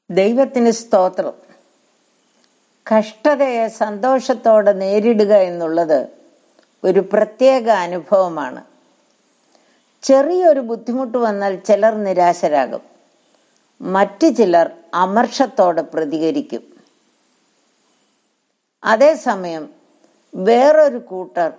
ദൈവത്തിന് സ്തോത്രം കഷ്ടതയെ സന്തോഷത്തോടെ നേരിടുക എന്നുള്ളത് ഒരു പ്രത്യേക അനുഭവമാണ് ചെറിയൊരു ബുദ്ധിമുട്ട് വന്നാൽ ചിലർ നിരാശരാകും മറ്റു ചിലർ അമർഷത്തോടെ പ്രതികരിക്കും അതേസമയം വേറൊരു കൂട്ടർ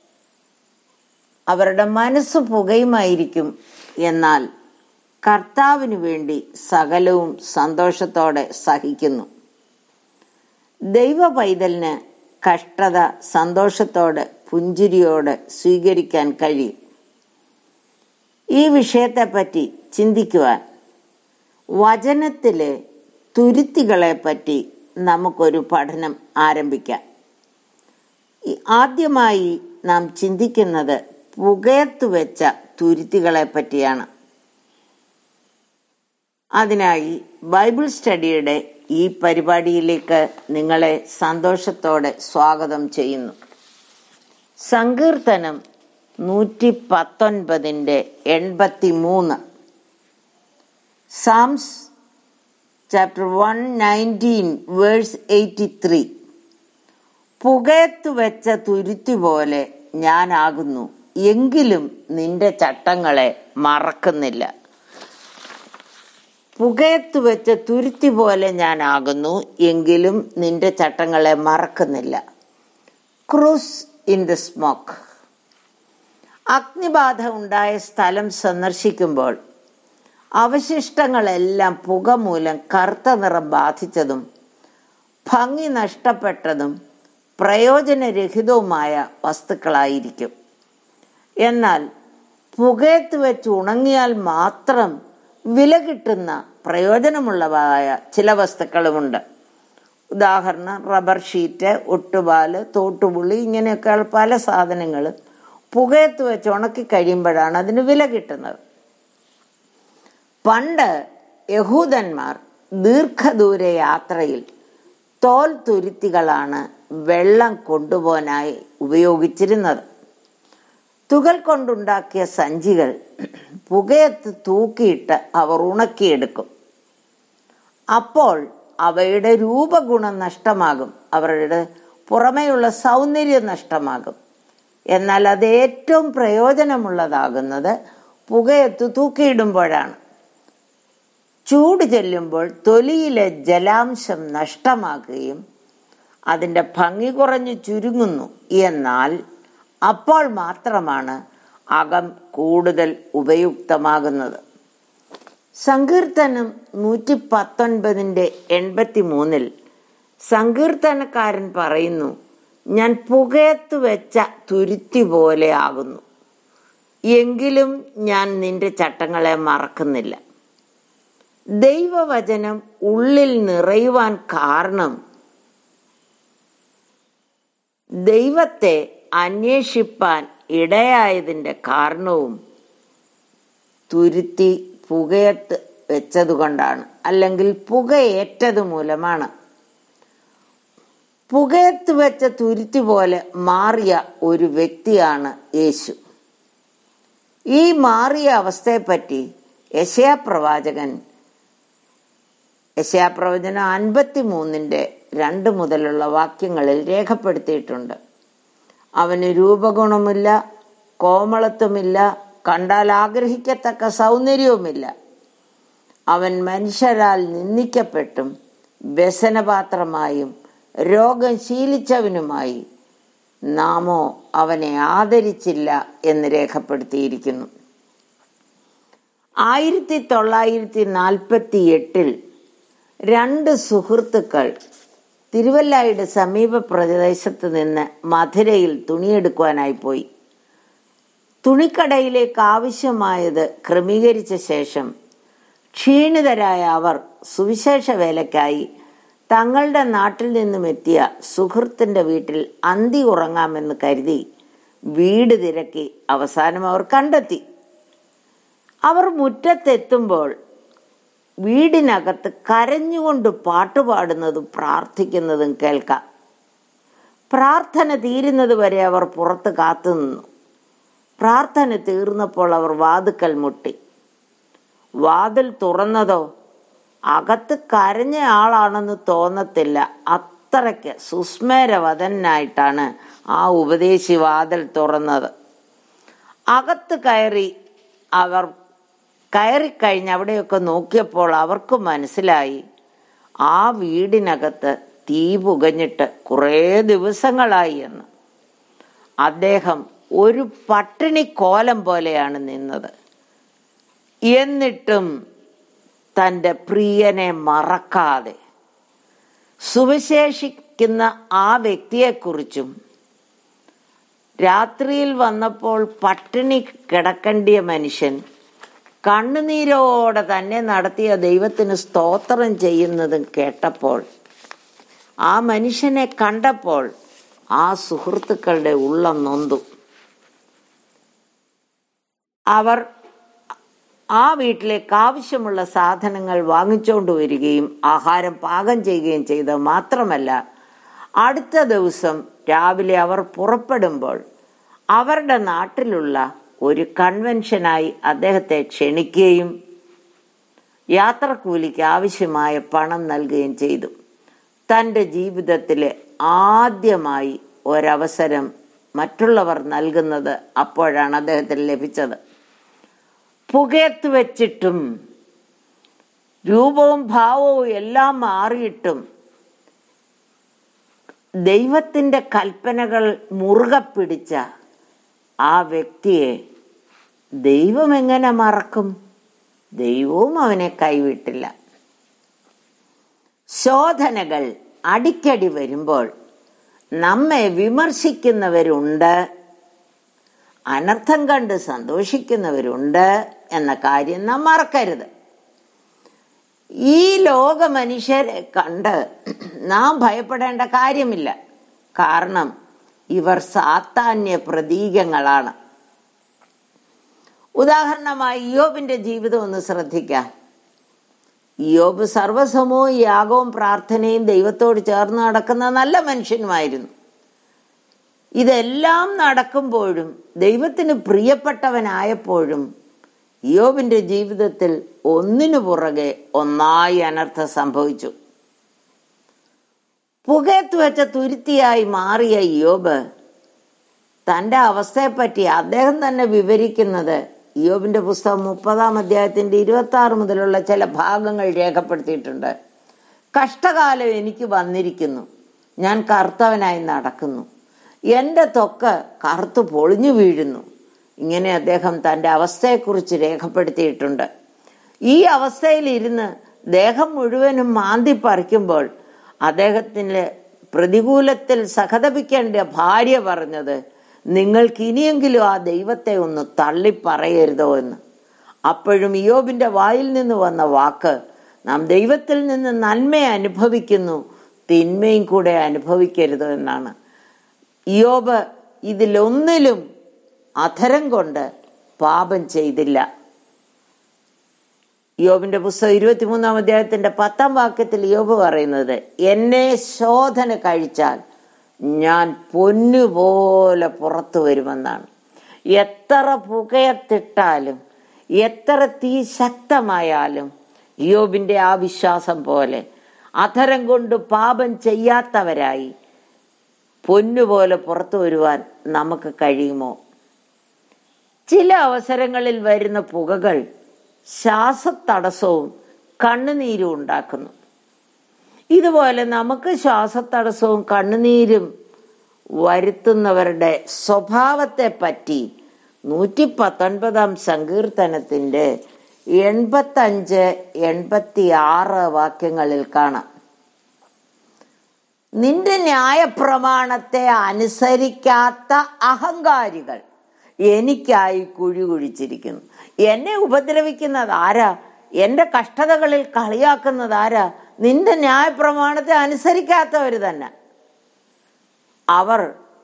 അവരുടെ മനസ്സ് പുകയുമായിരിക്കും എന്നാൽ കർത്താവിന് വേണ്ടി സകലവും സന്തോഷത്തോടെ സഹിക്കുന്നു ദൈവ പൈതലിന് കഷ്ടത സന്തോഷത്തോടെ പുഞ്ചിരിയോടെ സ്വീകരിക്കാൻ കഴിയും ഈ വിഷയത്തെപ്പറ്റി ചിന്തിക്കുവാൻ വചനത്തിലെ തുരുത്തികളെ പറ്റി നമുക്കൊരു പഠനം ആരംഭിക്കാം ആദ്യമായി നാം ചിന്തിക്കുന്നത് പുകയത്തു വെച്ച തുരുത്തികളെ പറ്റിയാണ് അതിനായി ബൈബിൾ സ്റ്റഡിയുടെ ഈ പരിപാടിയിലേക്ക് നിങ്ങളെ സന്തോഷത്തോടെ സ്വാഗതം ചെയ്യുന്നു സങ്കീർത്തനം നൂറ്റി പത്തൊൻപതിൻ്റെ എൺപത്തി മൂന്ന് Psalms chapter one nineteen verse eighty three പുകയത്തു വെച്ച തുരുത്തി പോലെ ഞാനാകുന്നു എങ്കിലും നിന്റെ ചട്ടങ്ങളെ മറക്കുന്നില്ല പുകയത്തു വെച്ച തുരുത്തി പോലെ ഞാനാകുന്നു എങ്കിലും നിന്റെ ചട്ടങ്ങളെ മറക്കുന്നില്ല ക്രൂസ് ഇൻ ദ സ്മോക്ക് അഗ്നിബാധ ഉണ്ടായ സ്ഥലം സന്ദർശിക്കുമ്പോൾ അവശിഷ്ടങ്ങളെല്ലാം പുക മൂലം കറുത്ത നിറം ബാധിച്ചതും ഭംഗി നഷ്ടപ്പെട്ടതും പ്രയോജനരഹിതവുമായ വസ്തുക്കളായിരിക്കും എന്നാൽ പുകയത്ത് വെച്ച് ഉണങ്ങിയാൽ മാത്രം വില കിട്ടുന്ന പ്രയോജനമുള്ളതായ ചില വസ്തുക്കളുമുണ്ട് ഉദാഹരണം റബ്ബർ ഷീറ്റ് ഒട്ടുപാല് തോട്ടുപുള്ളി ഇങ്ങനെയൊക്കെ പല സാധനങ്ങൾ പുകയത്ത് വെച്ച് ഉണക്കി കഴിയുമ്പോഴാണ് അതിന് വില കിട്ടുന്നത് പണ്ട് യഹൂദന്മാർ ദീർഘദൂര യാത്രയിൽ തോൽ തുരുത്തികളാണ് വെള്ളം കൊണ്ടുപോകാനായി ഉപയോഗിച്ചിരുന്നത് തുകൽ കൊണ്ടുണ്ടാക്കിയ സഞ്ചികൾ പുകയത്ത് തൂക്കിയിട്ട് അവർ ഉണക്കിയെടുക്കും അപ്പോൾ അവയുടെ രൂപഗുണം നഷ്ടമാകും അവരുടെ പുറമേയുള്ള സൗന്ദര്യം നഷ്ടമാകും എന്നാൽ അത് ഏറ്റവും പ്രയോജനമുള്ളതാകുന്നത് പുകയത്ത് തൂക്കിയിടുമ്പോഴാണ് ചൂട് ചെല്ലുമ്പോൾ തൊലിയിലെ ജലാംശം നഷ്ടമാക്കുകയും അതിൻ്റെ ഭംഗി കുറഞ്ഞു ചുരുങ്ങുന്നു എന്നാൽ അപ്പോൾ മാത്രമാണ് അകം കൂടുതൽ ഉപയുക്തമാകുന്നത് സങ്കീർത്തനം നൂറ്റി പത്തൊൻപതിൻ്റെ എൺപത്തി മൂന്നിൽ സങ്കീർത്തനക്കാരൻ പറയുന്നു ഞാൻ പുകയത്ത് വെച്ച തുരുത്തി പോലെ ആകുന്നു എങ്കിലും ഞാൻ നിന്റെ ചട്ടങ്ങളെ മറക്കുന്നില്ല ദൈവവചനം ഉള്ളിൽ നിറയുവാൻ കാരണം ദൈവത്തെ അന്വേഷിപ്പാൻ ഇടയായതിൻ്റെ കാരണവും തുരുത്തി പുകയത്ത് വെച്ചതുകൊണ്ടാണ് അല്ലെങ്കിൽ പുകയേറ്റത് മൂലമാണ് പുകയത്ത് വെച്ച തുരുത്തി പോലെ മാറിയ ഒരു വ്യക്തിയാണ് യേശു ഈ മാറിയ അവസ്ഥയെപ്പറ്റി യശയാ പ്രവാചകൻ യശയാ പ്രവചനം അൻപത്തി മൂന്നിൻ്റെ രണ്ട് മുതലുള്ള വാക്യങ്ങളിൽ രേഖപ്പെടുത്തിയിട്ടുണ്ട് അവന് രൂപഗുണമില്ല കോമളത്വമില്ല കണ്ടാൽ ആഗ്രഹിക്കത്തക്ക സൗന്ദര്യവുമില്ല അവൻ മനുഷ്യരാൽ നിന്ദിക്കപ്പെട്ടും വ്യസനപാത്രമായും രോഗം ശീലിച്ചവനുമായി നാമോ അവനെ ആദരിച്ചില്ല എന്ന് രേഖപ്പെടുത്തിയിരിക്കുന്നു ആയിരത്തി തൊള്ളായിരത്തി നാൽപ്പത്തി എട്ടിൽ രണ്ട് സുഹൃത്തുക്കൾ തിരുവല്ലായുടെ സമീപ പ്രദേശത്ത് നിന്ന് മധുരയിൽ തുണിയെടുക്കുവാനായി പോയി തുണിക്കടയിലേക്ക് ആവശ്യമായത് ക്രമീകരിച്ച ശേഷം ക്ഷീണിതരായ അവർ സുവിശേഷ വേലയ്ക്കായി തങ്ങളുടെ നാട്ടിൽ നിന്നും എത്തിയ സുഹൃത്തിന്റെ വീട്ടിൽ അന്തി ഉറങ്ങാമെന്ന് കരുതി വീട് തിരക്കി അവസാനം അവർ കണ്ടെത്തി അവർ മുറ്റത്തെത്തുമ്പോൾ വീടിനകത്ത് കരഞ്ഞുകൊണ്ട് പാട്ടുപാടുന്നതും പ്രാർത്ഥിക്കുന്നതും കേൾക്കാം പ്രാർത്ഥന തീരുന്നത് വരെ അവർ പുറത്ത് കാത്തുനിന്നു പ്രാർത്ഥന തീർന്നപ്പോൾ അവർ വാതുക്കൽ മുട്ടി വാതിൽ തുറന്നതോ അകത്ത് കരഞ്ഞ ആളാണെന്ന് തോന്നത്തില്ല അത്രയ്ക്ക് സുസ്മേരവതനായിട്ടാണ് ആ ഉപദേശി വാതിൽ തുറന്നത് അകത്ത് കയറി അവർ കയറിക്കഴിഞ്ഞ് അവിടെയൊക്കെ നോക്കിയപ്പോൾ അവർക്ക് മനസ്സിലായി ആ വീടിനകത്ത് തീ പുകഞ്ഞിട്ട് കുറേ ദിവസങ്ങളായി എന്ന് അദ്ദേഹം ഒരു പട്ടിണി കോലം പോലെയാണ് നിന്നത് എന്നിട്ടും തൻ്റെ പ്രിയനെ മറക്കാതെ സുവിശേഷിക്കുന്ന ആ വ്യക്തിയെക്കുറിച്ചും രാത്രിയിൽ വന്നപ്പോൾ പട്ടിണി കിടക്കേണ്ടിയ മനുഷ്യൻ കണ്ണുനീരോടെ തന്നെ നടത്തിയ ദൈവത്തിന് സ്തോത്രം ചെയ്യുന്നതും കേട്ടപ്പോൾ ആ മനുഷ്യനെ കണ്ടപ്പോൾ ആ സുഹൃത്തുക്കളുടെ ഉള്ളം നൊന്തു അവർ ആ വീട്ടിലേക്ക് ആവശ്യമുള്ള സാധനങ്ങൾ വാങ്ങിച്ചുകൊണ്ട് വരികയും ആഹാരം പാകം ചെയ്യുകയും ചെയ്തത് മാത്രമല്ല അടുത്ത ദിവസം രാവിലെ അവർ പുറപ്പെടുമ്പോൾ അവരുടെ നാട്ടിലുള്ള ഒരു കൺവെൻഷനായി അദ്ദേഹത്തെ ക്ഷണിക്കുകയും യാത്രക്കൂലിക്ക് ആവശ്യമായ പണം നൽകുകയും ചെയ്തു തൻ്റെ ജീവിതത്തിലെ ആദ്യമായി ഒരവസരം മറ്റുള്ളവർ നൽകുന്നത് അപ്പോഴാണ് അദ്ദേഹത്തിന് ലഭിച്ചത് പുകയത്ത് വെച്ചിട്ടും രൂപവും ഭാവവും എല്ലാം മാറിയിട്ടും ദൈവത്തിൻ്റെ കൽപ്പനകൾ മുറുകെ പിടിച്ച ആ വ്യക്തിയെ ദൈവം എങ്ങനെ മറക്കും ദൈവവും അവനെ കൈവിട്ടില്ല ശോധനകൾ അടിക്കടി വരുമ്പോൾ നമ്മെ വിമർശിക്കുന്നവരുണ്ട് അനർത്ഥം കണ്ട് സന്തോഷിക്കുന്നവരുണ്ട് എന്ന കാര്യം നാം മറക്കരുത് ഈ ലോക മനുഷ്യരെ കണ്ട് നാം ഭയപ്പെടേണ്ട കാര്യമില്ല കാരണം ഇവർ സാത്താന്യ പ്രതീകങ്ങളാണ് ഉദാഹരണമായി യോബിന്റെ ജീവിതം ഒന്ന് ശ്രദ്ധിക്കാം യോബ് സർവസമവും യാഗവും പ്രാർത്ഥനയും ദൈവത്തോട് ചേർന്ന് നടക്കുന്ന നല്ല മനുഷ്യനുമായിരുന്നു ഇതെല്ലാം നടക്കുമ്പോഴും ദൈവത്തിന് പ്രിയപ്പെട്ടവനായപ്പോഴും യോബിന്റെ ജീവിതത്തിൽ ഒന്നിനു പുറകെ ഒന്നായി അനർത്ഥം സംഭവിച്ചു പുകയത്ത് വെച്ച തുരുത്തിയായി മാറിയ യോബ് തന്റെ അവസ്ഥയെപ്പറ്റി അദ്ദേഹം തന്നെ വിവരിക്കുന്നത് യോബിന്റെ പുസ്തകം മുപ്പതാം അധ്യായത്തിന്റെ ഇരുപത്തി ആറ് മുതലുള്ള ചില ഭാഗങ്ങൾ രേഖപ്പെടുത്തിയിട്ടുണ്ട് കഷ്ടകാലം എനിക്ക് വന്നിരിക്കുന്നു ഞാൻ കറുത്തവനായി നടക്കുന്നു എൻ്റെ തൊക്ക് കറുത്തു പൊളിഞ്ഞു വീഴുന്നു ഇങ്ങനെ അദ്ദേഹം തൻ്റെ അവസ്ഥയെക്കുറിച്ച് രേഖപ്പെടുത്തിയിട്ടുണ്ട് ഈ അവസ്ഥയിൽ ഇരുന്ന് ദേഹം മുഴുവനും മാന്തി പറിക്കുമ്പോൾ അദ്ദേഹത്തിന് പ്രതികൂലത്തിൽ സഹതപിക്കേണ്ട ഭാര്യ പറഞ്ഞത് നിങ്ങൾക്ക് ഇനിയെങ്കിലും ആ ദൈവത്തെ ഒന്ന് തള്ളി പറയരുതോ എന്ന് അപ്പോഴും യോബിന്റെ വായിൽ നിന്ന് വന്ന വാക്ക് നാം ദൈവത്തിൽ നിന്ന് നന്മ അനുഭവിക്കുന്നു തിന്മയും കൂടെ അനുഭവിക്കരുത് എന്നാണ് യോബ് ഇതിലൊന്നിലും അധരം കൊണ്ട് പാപം ചെയ്തില്ല യോബിന്റെ പുസ്തകം ഇരുപത്തിമൂന്നാം അധ്യായത്തിന്റെ പത്താം വാക്യത്തിൽ യോബ് പറയുന്നത് എന്നെ ശോധന കഴിച്ചാൽ ഞാൻ പൊന്നുപോലെ പുറത്തു വരുമെന്നാണ് എത്ര പുകയത്തിട്ടാലും എത്ര തീ ശക്തമായാലും യോബിന്റെ ആ വിശ്വാസം പോലെ അധരം കൊണ്ട് പാപം ചെയ്യാത്തവരായി പൊന്നുപോലെ പുറത്തു വരുവാൻ നമുക്ക് കഴിയുമോ ചില അവസരങ്ങളിൽ വരുന്ന പുകകൾ ശ്വാസത്തടസ്സവും കണ്ണുനീരും ഉണ്ടാക്കുന്നു ഇതുപോലെ നമുക്ക് ശ്വാസത്തടസ്സവും കണ്ണുനീരും വരുത്തുന്നവരുടെ സ്വഭാവത്തെ പറ്റി നൂറ്റി പത്തൊൻപതാം സങ്കീർത്തനത്തിന്റെ എൺപത്തഞ്ച് എൺപത്തി ആറ് വാക്യങ്ങളിൽ കാണാം നിന്റെ ന്യായപ്രമാണത്തെ അനുസരിക്കാത്ത അഹങ്കാരികൾ എനിക്കായി കുഴി കുഴിച്ചിരിക്കുന്നു എന്നെ ഉപദ്രവിക്കുന്നത് ആരാ എന്റെ കഷ്ടതകളിൽ കളിയാക്കുന്നത് ആരാ നിന്റെ ന്യായപ്രമാണത്തെ അനുസരിക്കാത്തവർ തന്നെ അവർ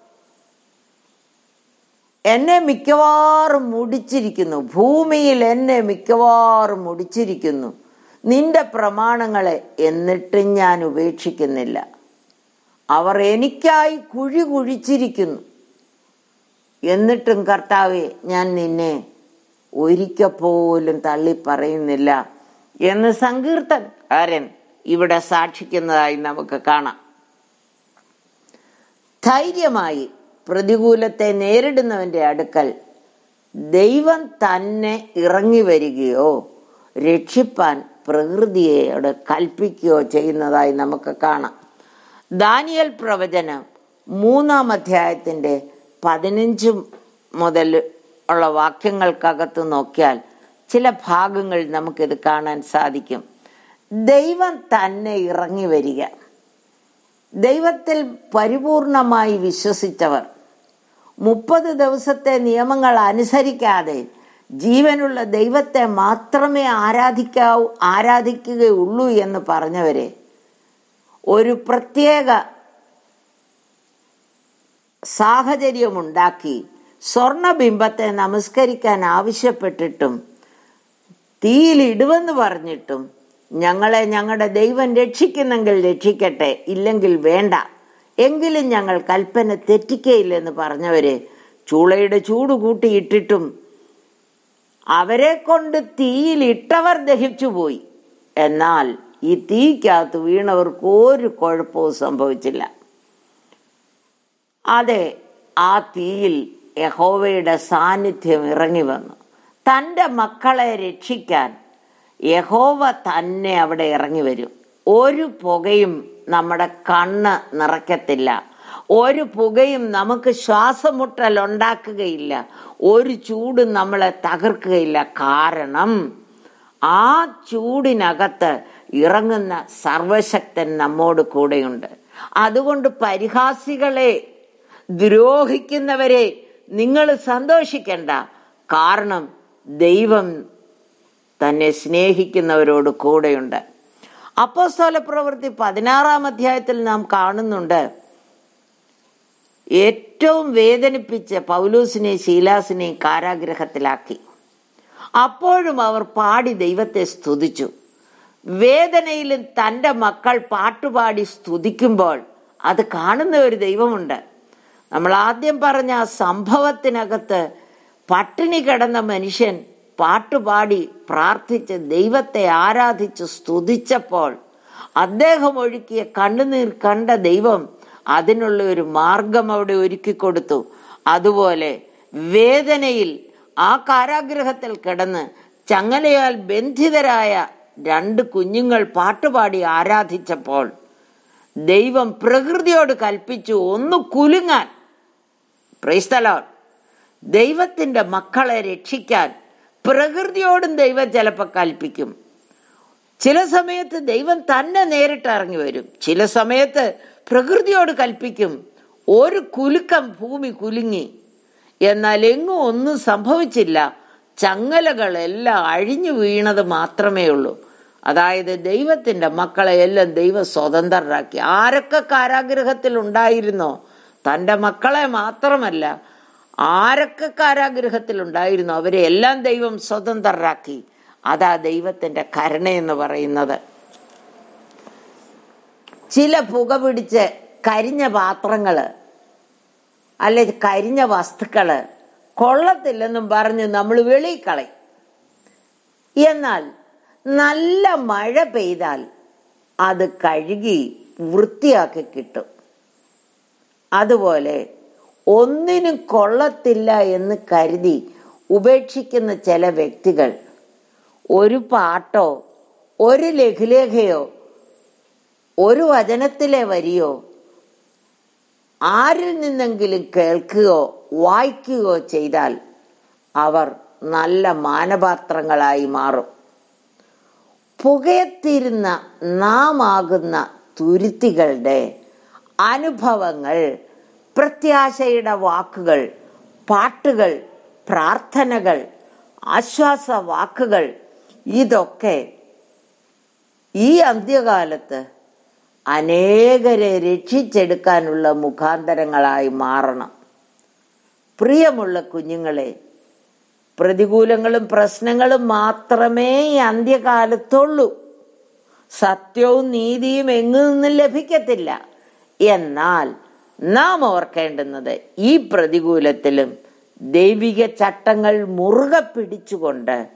എന്നെ മിക്കവാറും മുടിച്ചിരിക്കുന്നു ഭൂമിയിൽ എന്നെ മിക്കവാറും മുടിച്ചിരിക്കുന്നു നിന്റെ പ്രമാണങ്ങളെ എന്നിട്ടും ഞാൻ ഉപേക്ഷിക്കുന്നില്ല അവർ എനിക്കായി കുഴി കുഴിച്ചിരിക്കുന്നു എന്നിട്ടും കർത്താവെ ഞാൻ നിന്നെ ഒരിക്കൽ പോലും തള്ളി പറയുന്നില്ല എന്ന് സങ്കീർത്തകാരൻ ഇവിടെ സാക്ഷിക്കുന്നതായി നമുക്ക് കാണാം ധൈര്യമായി പ്രതികൂലത്തെ നേരിടുന്നവന്റെ അടുക്കൽ ദൈവം തന്നെ ഇറങ്ങി വരികയോ രക്ഷിപ്പാൻ പ്രകൃതിയോട് കൽപ്പിക്കുകയോ ചെയ്യുന്നതായി നമുക്ക് കാണാം ദാനിയൽ പ്രവചനം മൂന്നാം അധ്യായത്തിന്റെ പതിനഞ്ച് മുതൽ ഉള്ള വാക്യങ്ങൾക്കകത്ത് നോക്കിയാൽ ചില ഭാഗങ്ങൾ നമുക്കിത് കാണാൻ സാധിക്കും ദൈവം തന്നെ ഇറങ്ങി വരിക ദൈവത്തിൽ പരിപൂർണമായി വിശ്വസിച്ചവർ മുപ്പത് ദിവസത്തെ നിയമങ്ങൾ അനുസരിക്കാതെ ജീവനുള്ള ദൈവത്തെ മാത്രമേ ആരാധിക്കാവൂ ആരാധിക്കുകയുള്ളൂ എന്ന് പറഞ്ഞവരെ ഒരു പ്രത്യേക സാഹചര്യമുണ്ടാക്കി സ്വർണബിംബത്തെ നമസ്കരിക്കാൻ ആവശ്യപ്പെട്ടിട്ടും തീയിലിടുവെന്ന് പറഞ്ഞിട്ടും ഞങ്ങളെ ഞങ്ങളുടെ ദൈവം രക്ഷിക്കുന്നെങ്കിൽ രക്ഷിക്കട്ടെ ഇല്ലെങ്കിൽ വേണ്ട എങ്കിലും ഞങ്ങൾ കൽപ്പന തെറ്റിക്കയില്ലെന്ന് പറഞ്ഞവരെ ചൂളയുടെ ചൂട് കൂട്ടിയിട്ടിട്ടും അവരെ കൊണ്ട് തീയിലിട്ടവർ ദഹിച്ചുപോയി എന്നാൽ ഈ തീക്കകത്ത് വീണവർക്ക് ഒരു കുഴപ്പവും സംഭവിച്ചില്ല അതെ ആ തീയിൽ യഹോവയുടെ സാന്നിധ്യം ഇറങ്ങി വന്നു തൻ്റെ മക്കളെ രക്ഷിക്കാൻ യഹോവ തന്നെ അവിടെ ഇറങ്ങി വരും ഒരു പുകയും നമ്മുടെ കണ്ണ് നിറയ്ക്കത്തില്ല ഒരു പുകയും നമുക്ക് ശ്വാസമുട്ടൽ ഉണ്ടാക്കുകയില്ല ഒരു ചൂടും നമ്മളെ തകർക്കുകയില്ല കാരണം ആ ചൂടിനകത്ത് ഇറങ്ങുന്ന സർവശക്തൻ നമ്മോട് കൂടെയുണ്ട് അതുകൊണ്ട് പരിഹാസികളെ ദ്രോഹിക്കുന്നവരെ നിങ്ങൾ സന്തോഷിക്കണ്ട കാരണം ദൈവം തന്നെ സ്നേഹിക്കുന്നവരോട് കൂടെയുണ്ട് അപ്പോസ്തല പ്രവൃത്തി പതിനാറാം അധ്യായത്തിൽ നാം കാണുന്നുണ്ട് ഏറ്റവും വേദനിപ്പിച്ച പൗലൂസിനെയും ശീലാസിനെയും കാരാഗ്രഹത്തിലാക്കി അപ്പോഴും അവർ പാടി ദൈവത്തെ സ്തുതിച്ചു വേദനയിലും തൻ്റെ മക്കൾ പാട്ടുപാടി സ്തുതിക്കുമ്പോൾ അത് കാണുന്ന ഒരു ദൈവമുണ്ട് നമ്മൾ ആദ്യം പറഞ്ഞ ആ സംഭവത്തിനകത്ത് പട്ടിണി കിടന്ന മനുഷ്യൻ പാട്ടുപാടി പ്രാർത്ഥിച്ച് ദൈവത്തെ ആരാധിച്ച് സ്തുതിച്ചപ്പോൾ അദ്ദേഹം ഒഴുക്കിയ കണ്ണുനീർ കണ്ട ദൈവം അതിനുള്ള ഒരു മാർഗം അവിടെ ഒരുക്കി കൊടുത്തു അതുപോലെ വേദനയിൽ ആ കാരാഗ്രഹത്തിൽ കിടന്ന് ചങ്ങലയാൽ ബന്ധിതരായ രണ്ട് കുഞ്ഞുങ്ങൾ പാട്ടുപാടി ആരാധിച്ചപ്പോൾ ദൈവം പ്രകൃതിയോട് കൽപ്പിച്ചു ഒന്ന് കുലുങ്ങാൻ പ്രൈസ്തലോൺ ദൈവത്തിന്റെ മക്കളെ രക്ഷിക്കാൻ പ്രകൃതിയോടും ദൈവം ചിലപ്പോൾ കൽപ്പിക്കും ചില സമയത്ത് ദൈവം തന്നെ നേരിട്ട് ഇറങ്ങി വരും ചില സമയത്ത് പ്രകൃതിയോട് കൽപ്പിക്കും ഒരു കുലുക്കം ഭൂമി കുലുങ്ങി എന്നാൽ എങ്ങും ഒന്നും സംഭവിച്ചില്ല ചങ്ങലകളെല്ലാം അഴിഞ്ഞു വീണത് മാത്രമേ ഉള്ളൂ അതായത് ദൈവത്തിന്റെ മക്കളെ എല്ലാം ദൈവം സ്വതന്ത്രരാക്കി ആരൊക്കെ കാരാഗ്രഹത്തിൽ ഉണ്ടായിരുന്നോ തൻ്റെ മക്കളെ മാത്രമല്ല ആരൊക്കെ കാരാഗ്രഹത്തിൽ ഉണ്ടായിരുന്നോ അവരെ എല്ലാം ദൈവം സ്വതന്ത്രരാക്കി അതാ ദൈവത്തിന്റെ കരുണയെന്ന് പറയുന്നത് ചില പുക പിടിച്ച് കരിഞ്ഞ പാത്രങ്ങള് അല്ലെ കരിഞ്ഞ വസ്തുക്കള് കൊള്ളത്തില്ലെന്നും പറഞ്ഞ് നമ്മൾ വെളിയിൽ കളയും എന്നാൽ നല്ല മഴ പെയ്താൽ അത് കഴുകി വൃത്തിയാക്കി കിട്ടും അതുപോലെ ഒന്നിനും കൊള്ളത്തില്ല എന്ന് കരുതി ഉപേക്ഷിക്കുന്ന ചില വ്യക്തികൾ ഒരു പാട്ടോ ഒരു ലഘുലേഖയോ ഒരു വചനത്തിലെ വരിയോ ആരിൽ നിന്നെങ്കിലും കേൾക്കുകയോ വായിക്കുകയോ ചെയ്താൽ അവർ നല്ല മാനപാത്രങ്ങളായി മാറും പുകയത്തിരുന്ന നാം ആകുന്ന തുരുത്തികളുടെ അനുഭവങ്ങൾ പ്രത്യാശയുടെ വാക്കുകൾ പാട്ടുകൾ പ്രാർത്ഥനകൾ ആശ്വാസ വാക്കുകൾ ഇതൊക്കെ ഈ അന്ത്യകാലത്ത് അനേകരെ രക്ഷിച്ചെടുക്കാനുള്ള മുഖാന്തരങ്ങളായി മാറണം പ്രിയമുള്ള കുഞ്ഞുങ്ങളെ പ്രതികൂലങ്ങളും പ്രശ്നങ്ങളും മാത്രമേ ഈ അന്ത്യകാലത്തുള്ളൂ സത്യവും നീതിയും എങ്ങു നിന്നും ലഭിക്കത്തില്ല എന്നാൽ നാം ഓർക്കേണ്ടുന്നത് ഈ പ്രതികൂലത്തിലും ദൈവിക ചട്ടങ്ങൾ മുറുകെ പിടിച്ചുകൊണ്ട്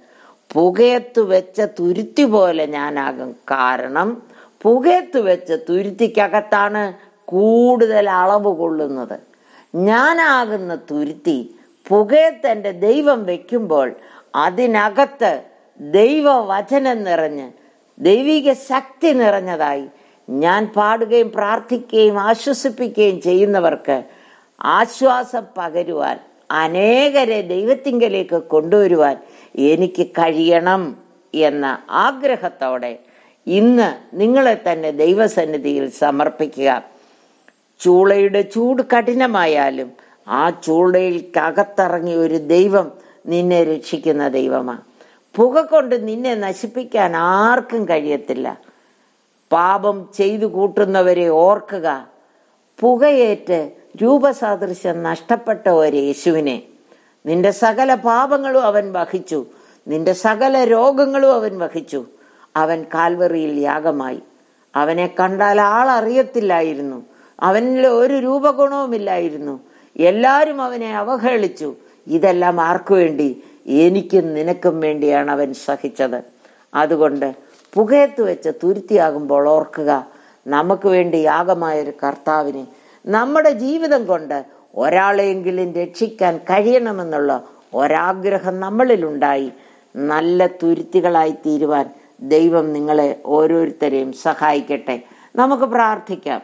പുകയത്ത് വെച്ച തുരുത്തി പോലെ ഞാനാകും കാരണം പുകയത്ത് വെച്ച തുരുത്തിക്കകത്താണ് കൂടുതൽ അളവ് കൊള്ളുന്നത് ഞാനാകുന്ന തുരുത്തി പുകയത്തെന്റെ ദൈവം വെക്കുമ്പോൾ അതിനകത്ത് ദൈവവചനം നിറഞ്ഞ് ദൈവിക ശക്തി നിറഞ്ഞതായി ഞാൻ പാടുകയും പ്രാർത്ഥിക്കുകയും ആശ്വസിപ്പിക്കുകയും ചെയ്യുന്നവർക്ക് ആശ്വാസം പകരുവാൻ അനേകരെ ദൈവത്തിങ്കലേക്ക് കൊണ്ടുവരുവാൻ എനിക്ക് കഴിയണം എന്ന ആഗ്രഹത്തോടെ ഇന്ന് നിങ്ങളെ തന്നെ ദൈവസന്നിധിയിൽ സമർപ്പിക്കുക ചൂളയുടെ ചൂട് കഠിനമായാലും ആ ചൂളയിൽക്കകത്തിറങ്ങിയ ഒരു ദൈവം നിന്നെ രക്ഷിക്കുന്ന ദൈവമാണ് പുക കൊണ്ട് നിന്നെ നശിപ്പിക്കാൻ ആർക്കും കഴിയത്തില്ല പാപം ചെയ്തു കൂട്ടുന്നവരെ ഓർക്കുക പുകയേറ്റ് രൂപസാദൃശ്യം നഷ്ടപ്പെട്ട ഒരു യേശുവിനെ നിന്റെ സകല പാപങ്ങളും അവൻ വഹിച്ചു നിന്റെ സകല രോഗങ്ങളും അവൻ വഹിച്ചു അവൻ കാൽവറിയിൽ യാഗമായി അവനെ കണ്ടാൽ ആളറിയത്തില്ലായിരുന്നു അവനിൽ ഒരു രൂപഗുണവുമില്ലായിരുന്നു എല്ലാരും അവനെ അവഹേളിച്ചു ഇതെല്ലാം ആർക്കു വേണ്ടി എനിക്കും നിനക്കും വേണ്ടിയാണ് അവൻ സഹിച്ചത് അതുകൊണ്ട് പുകയത്ത് വെച്ച് തുരുത്തിയാകുമ്പോൾ ഓർക്കുക നമുക്ക് വേണ്ടി യാഗമായൊരു കർത്താവിനെ നമ്മുടെ ജീവിതം കൊണ്ട് ഒരാളെയെങ്കിലും രക്ഷിക്കാൻ കഴിയണമെന്നുള്ള ഒരാഗ്രഹം നമ്മളിലുണ്ടായി നല്ല തുരുത്തികളായി തീരുവാൻ ദൈവം നിങ്ങളെ ഓരോരുത്തരെയും സഹായിക്കട്ടെ നമുക്ക് പ്രാർത്ഥിക്കാം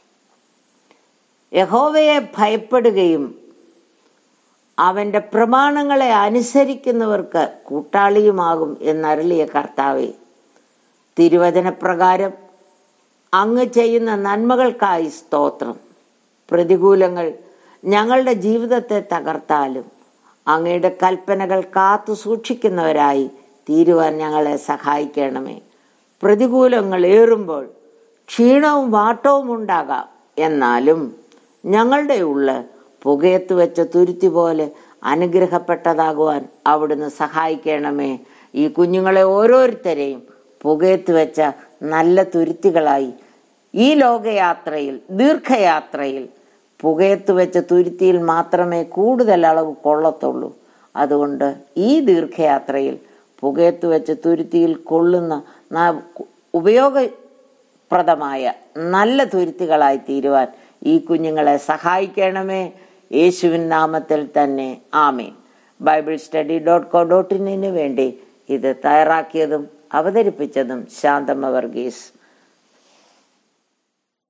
യഹോവയെ ഭയപ്പെടുകയും അവന്റെ പ്രമാണങ്ങളെ അനുസരിക്കുന്നവർക്ക് കൂട്ടാളിയുമാകും എന്നരളിയ കർത്താവെ തിരുവചനപ്രകാരം അങ്ങ് ചെയ്യുന്ന നന്മകൾക്കായി സ്തോത്രം പ്രതികൂലങ്ങൾ ഞങ്ങളുടെ ജീവിതത്തെ തകർത്താലും അങ്ങയുടെ കൽപ്പനകൾ കാത്തു സൂക്ഷിക്കുന്നവരായി തീരുവാൻ ഞങ്ങളെ സഹായിക്കണമേ പ്രതികൂലങ്ങൾ ഏറുമ്പോൾ ക്ഷീണവും വാട്ടവും ഉണ്ടാകാം എന്നാലും ഞങ്ങളുടെ ഉള്ള പുകയത്ത് വെച്ച തുരുത്തി പോലെ അനുഗ്രഹപ്പെട്ടതാകുവാൻ അവിടുന്ന് സഹായിക്കണമേ ഈ കുഞ്ഞുങ്ങളെ ഓരോരുത്തരെയും പുകയത്ത് വെച്ച നല്ല തുരുത്തികളായി ഈ ലോകയാത്രയിൽ ദീർഘയാത്രയിൽ പുകയത്ത് വെച്ച തുരുത്തിയിൽ മാത്രമേ കൂടുതൽ അളവ് കൊള്ളത്തുള്ളൂ അതുകൊണ്ട് ഈ ദീർഘയാത്രയിൽ പുകയത്ത് വെച്ച തുരുത്തിയിൽ കൊള്ളുന്ന ഉപയോഗപ്രദമായ നല്ല തുരുത്തികളായി തീരുവാൻ ഈ കുഞ്ഞുങ്ങളെ സഹായിക്കണമേ യേശുവിൻ നാമത്തിൽ തന്നെ ആമേൻ Bible study dot co dot ഇന്നിന് വേണ്ടി ഇത് തയ്യാറാക്കിയതും അവതരിപ്പിച്ചതും ശാന്തമ്മ വർഗീസ്